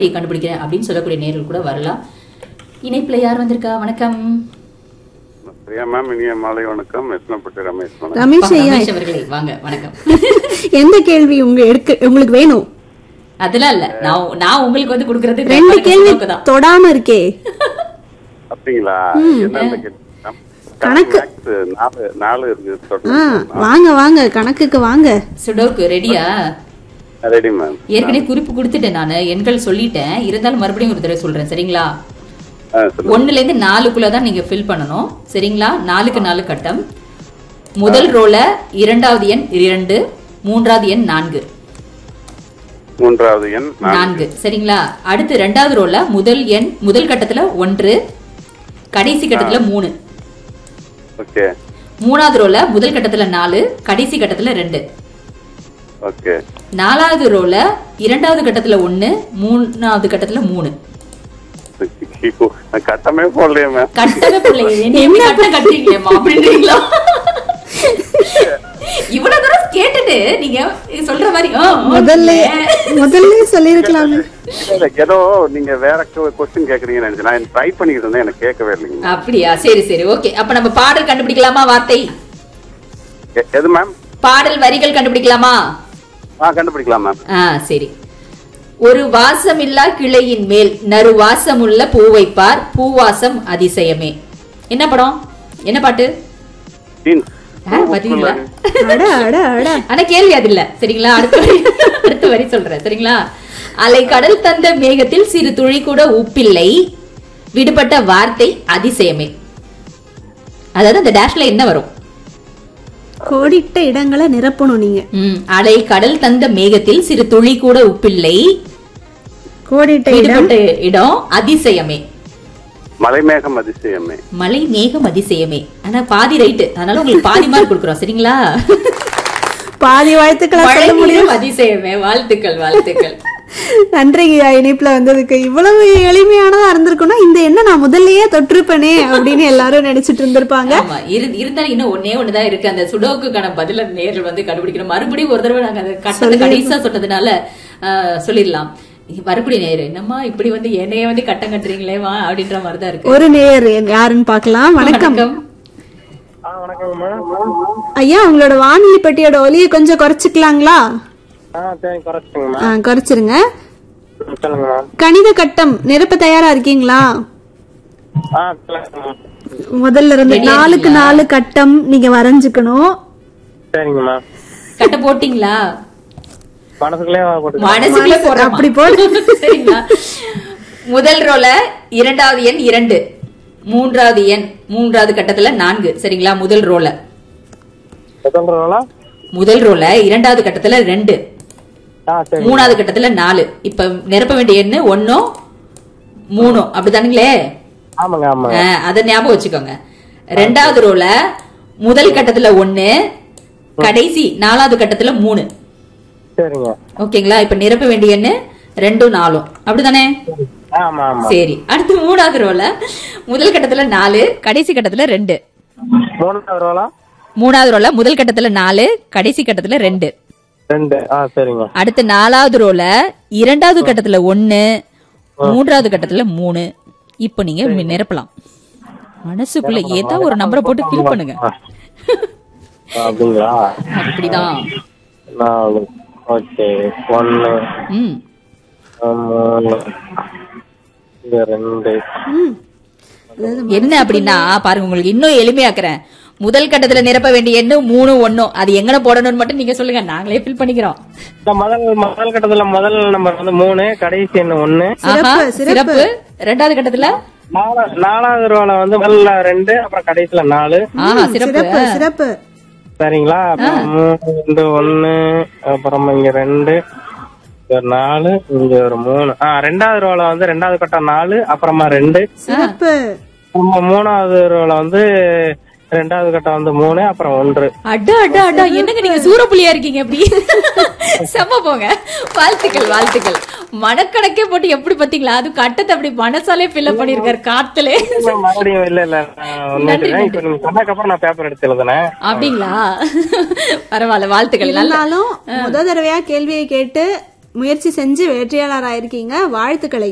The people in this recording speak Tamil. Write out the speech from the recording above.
கண்டுபிடிக்கிறேன் அப்படின்னு சொல்லக்கூடிய நேரில் கூட வரலாம் இணைப்புல யார் வந்திருக்கா வணக்கம் பிரியா மேம் இனிய மாலை வணக்கம் எத்தனைப்பட்டு ரமேஷ் மேடம் ரமேஷ் ஐயா ரமேஷ் அவர்களே வாங்க வணக்கம் எந்த கேள்வி உங்க எடுக்க உங்களுக்கு வேணும் அதெல்லாம் இல்ல நான் நான் உங்களுக்கு வந்து கொடுக்கறது ரெண்டு கேள்வி தான் தொடாம இருக்கே அப்படிங்களா என்ன இந்த கேள்வி மேம்? கணக்கு. Maths நாலு நாலு இருக்கு ஆ தொடர்ந்து வாங்க வாங்க கணக்குக்கு வாங்க சுடோக்கு ரெடியா ரெடி மேம் ஏற்கனவே குறிப்பு கொடுத்துட்டேன் நான் எண்கள் சொல்லிட்டேன் இருந்தாலும் மறுபடியும் ஒரு தடவை சொல்றேன் சரிங்களா ஆ சொல்லுங்க ஒண்ணுல இருந்து நாலுக்குள்ள தான் நீங்க ஃபில் பண்ணணும் சரிங்களா நாலுக்கு நாலு கட்டம் முதல் ரோல இரண்டாவது எண் இரண்டு மூன்றாவது எண் நான்கு மூன்றாவது எண் நான்கு. நான்கு சரிங்களா அடுத்து ரெண்டாவது ரோல முதல் எண் முதல் கட்டத்துல ஒன்று கடைசி கட்டத்துல மூணு ஓகே மூணாவது ரோல முதல் கட்டத்துல நாலு கடைசி கட்டத்துல ரெண்டு ஓகே நாலாவது ரோல இரண்டாவது கட்டத்துல ஒண்ணு மூணாவது கட்டத்துல மூணு ஐயோ, நான் கட்டமே போடலையே மேம் கட்டவே பிள்ளைங்க என்ன எப்படி கட்டம் கட்டுறீங்களேம்மா அப்படின்றீங்களா இவ்வளவு தூரம் கேட்டுட்டு நீங்க சொல்ற மாதிரி ஆ, ஆ, முதல்ல முதல்ல சொல்லிருக்கலாமே இல்ல, இல்ல, ஏதோ நீங்க வேற கொஸ்டின் கேக்குறீங்கன்னு நினைச்சேன் நான் ட்ரை பண்ணிக்கிட்டு இருந்தேன் எனக்கு கேட்கவே இல்லைங்க அப்படியா சரி சரி ஓகே அப்ப நம்ம பாடல் கண்டுபிடிக்கலாமா வார்த்தை எ- எது மேம் பாடல் வரிகள் கண்டுபிடிக்கலாமா ஆ கண்டுபிடிக்கலாம் மேம் ஆ சரி ஒரு வாசமில்லா கிளையின் மேல் நறு வாசமுள்ள பூ வைப்பார் பூவாசம் அதிசயமே என்ன படம் என்ன பாட்டு டீன்ஸ் ஆ, பாத்தீங்களா அட அட அட ஆனா கேள்வி அது இல்ல சரிங்களா அடுத்த வரி அடுத்த வரி சொல்றேன் சரிங்களா அலை கடல் தந்த மேகத்தில் சிறு துளி கூட உப்பில்லை விடுபட்ட வார்த்தை அதிசயமே அதாவது அந்த டேஷ்ல என்ன வரும் கோடிட்ட இடங்களை நிரப்பணும் நீங்க ம், அலை கடல் தந்த மேகத்தில் சிறு துளி கூட உப்பில்லை கோடிட்ட இடம் விடுபட்ட இடம் அதிசயமே மலைமேகம் அதிசயமே மலை மேகம் அதிசயமே ஆனா பாதி ரைட்டு அதனால உங்களுக்கு பாதி மார்க் கொடுக்குறோம் சரிங்களா பாதி வாழ்த்துக்களை மழை சொல்ல முடியும் மேகம் அதிசயமே வாழ்த்துக்கள் வாழ்த்துக்கள் நன்றிங்கய்யா இணைப்புல வந்ததுக்கு இவ்வளவு எளிமையானதா இருந்திருக்கும்னா இந்த என்ன நான் முதல்லயே தொற்றிருப்பேனே அப்படின்னு எல்லாரும் நினைச்சிட்டு இருந்திருப்பாங்க ஆமா இரு- இருந்தாலும் இன்னும் ஒன்னே ஒண்ணுதான் இருக்கு அந்த சுடோக்குக்கான பதில நேரில் வந்து கண்டுபிடிக்கணும் மறுபடியும் ஒரு தடவை நாங்க அந்த கட்டத்தை கடைசியா சொன்னதுனால ஆஹ், சொல்லிடலாம் வரக்கூடிய நேரு என்னம்மா இப்படி வந்து என்னைய வந்து கட்டம் கட்டுறீங்களேவா அப்படின்ற மாதிரிதான் இருக்கு ஒரு நேர் யாருன்னு பார்க்கலாம் வணக்கம் வணக்கம் ஐயா உங்களோட வானொலி பெட்டியோட ஒலியை கொஞ்சம் குறைச்சிக்கலாங்களா ஆ சரி குறைச்சிக்கோங்கம்மா ஆ, குறைச்சிருங்க ம், சொல்லுங்கம்மா கணித கட்டம் நிரப்ப தயாரா இருக்கீங்களா ஆ சொல்லுங்கம்மா முதல்ல இருந்து Ready-ஆ நாலுக்கு நாலு கட்டம் நீங்க வரைஞ்சுக்கணும் சரிங்கம்மா கட்ட போட்டீங்களா மனசுக்குள்ளே போட்டு மனசுக்குள்ளே போடுறோமா? அப்படி போடு. சரிங்களா முதல் ரோல இரண்டாவது எண் இரண்டு மூன்றாவது எண் மூன்றாவது கட்டத்துல நான்கு சரிங்களா முதல் ரோல சொல்றீங்களா முதல் ரோல இரண்டாவது கட்டத்துல ரெண்டு ஆ சரி மூணாவது கட்டத்துல நாலு இப்ப நிரப்ப வேண்டிய எண்ணு ஒன்னும் மூணும் அப்படிதானுங்களே ஆமாங்க ஆமாங்க ஆ, அத ஞாபகம் வச்சுக்கோங்க ரெண்டாவது ரோல முதல் கட்டத்துல ஒண்ணு கடைசி நாலாவது கட்டத்துல மூணு சரிங்க ஓகேங்களா இப்ப நிரப்ப வேண்டிய எண்ணு ரெண்டும் நாலும் அப்படிதானே ஆமா ஆமா சரி அடுத்து மூணாவது ரோல முதல் கட்டத்துல நாலு கடைசி கட்டத்துல ரெண்டு மூணாவது ரோலா மூணாவது ரோல முதல் கட்டத்துல நாலு கடைசி கட்டத்துல ரெண்டு ரெண்டு ஆ சரிங்க அடுத்து நாலாவது ரோல இரண்டாவது கட்டத்துல ஒண்ணு மூன்றாவது கட்டத்துல மூணு இப்போ நீங்க நிரப்பலாம் மனசுக்குள்ள ஏதோ ஒரு நம்பரை போட்டு ஃபில் பண்ணுங்க ஆ, அப்படிங்களா அப்படிதான் நாலு ஓகே ஒன்னு ம் மூணு இங்க ரெண்டு ம். என்ன அப்படின்னா பாருங்க உங்களுக்கு இன்னும் எளிமையாக்குறேன் முதல் கட்டத்துல நிரப்ப வேண்டிய எண்ணு மூணு ஒண்ணும் அது எங்கன போடணும்னு மட்டும் நீங்க சொல்லுங்க நாங்களே ஃபில் பண்ணிக்கிறோம் இந்த முதல் முதல் கட்டத்துல முதல் நம்பர் வந்து மூணு கடைசி என்ன ஒண்ணு ஆஹா சிறப்பு. சிறப்பு ரெண்டாவது கட்டத்துல நாலா- நாலாவது ரோல வந்து முதல்ல ரெண்டு அப்புறம் கடைசியில நாலு ஆஹா சிறப்பு சிறப்பு சிறப்பு சரிங்களா அப்புறம் மூணு ரெண்டு ஒண்ணு அப்புறம் இங்க ரெண்டு இங்க ஒரு நாலு இங்க ஒரு மூணு ஆ ரெண்டாவது ரோல வந்து ரெண்டாவது கட்டம் நாலு அப்புறமா ரெண்டு சிறப்பு அப்புறமா மூணாவது ரோல வந்து ரெண்டாவது கட்டம் வந்து மூணு அப்புறம் ஒன்று அடா அடா அடா என்னங்க நீங்க சூரப்புலியா இருக்கீங்க அப்படி செம்ம போங்க வாழ்த்துக்கள் வாழ்த்துக்கள் மனக்கணக்கே போட்டு எப்படி பாத்தீங்களா அது கட்டத்தை அப்படி மனசாலே ஃபில் பண்ணிருக்காரு காத்துல மறுபடியும் இல்ல இல்ல நான் ஒண்ணும் நன்றி, இல்ல. இப்ப நீங்க சொன்னதுக்கு அப்புறம் நான் பேப்பர் எடுத்து எழுதுனேன் அப்படிங்களா பரவாயில்ல வாழ்த்துக்கள் நல்ல இருந்தாலும் முத தடவையா கேள்வியை கேட்டு முயற்சி செஞ்சு வெற்றியாளர் ஆயிருக்கீங்க வாழ்த்துக்களை